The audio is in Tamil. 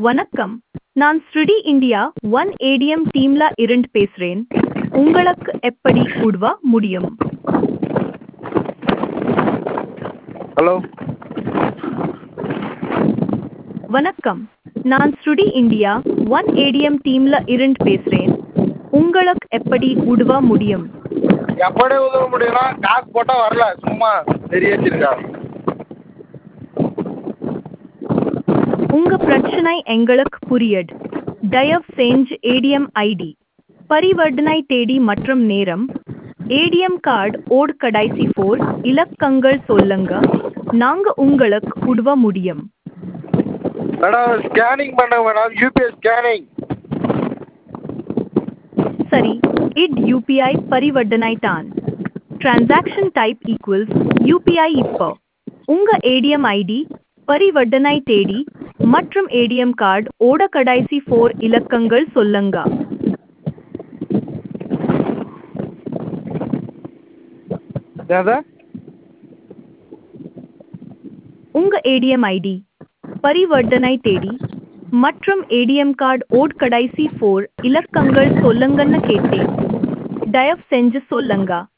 வணக்கம் நான் ஸ்ருடி இந்தியா ஒன் ஏடிஎம் டீம்ல இருந்து பேசுறேன் உங்களுக்கு எப்படி உதவ முடியும் ஹலோ வணக்கம் நான் ஸ்ருடி இந்தியா ஒன் ஏடிஎம் டீம்ல இருந்து பேசுறேன் உங்களுக்கு எப்படி உதவ முடியும் எப்படி உதவ முடியும்னா காசு போட்டால் வரல சும்மா தெரியாச்சிருக்கா உங்க பிரச்சனை எங்களுக்கு புரியுது தயவு செஞ்சு ஏடிஎம் ஐடி பரிவர்த்தனை தேதி மற்றும் நேரம் ஏடிஎம் கார்டு ஓட் கடைசி ஃபோர் இலக்கங்கள் சொல்லுங்க நாங்க உங்களுக்கு உதவ முடியும் மேடம் ஸ்கேனிங் பண்ண மேடம் யூபிஐ ஸ்கேனிங் சரி இட் யூபிஐ பரிவர்த்தனை தான் டிரான்சாக்ஷன் டைப் ஈக்குவல்ஸ் யூபிஐ இப்போ உங்க ஏடிஎம் ஐடி பரிவர்த்தனை தேதி மற்றும் ஏடிஎம் கார்டு ஓட கடைசி ஃபோர் இலக்கங்கள் சொல்லுங்க ஏதா உங்க ஏடிஎம் ஐடி பரிவர்த்தனை தேதி மற்றும் ஏடிஎம் கார்டு ஓட் கடைசி ஃபோர் இலக்கங்கள் சொல்லுங்கன்னு கேட்டேன் தயவு செஞ்சு சொல்லுங்க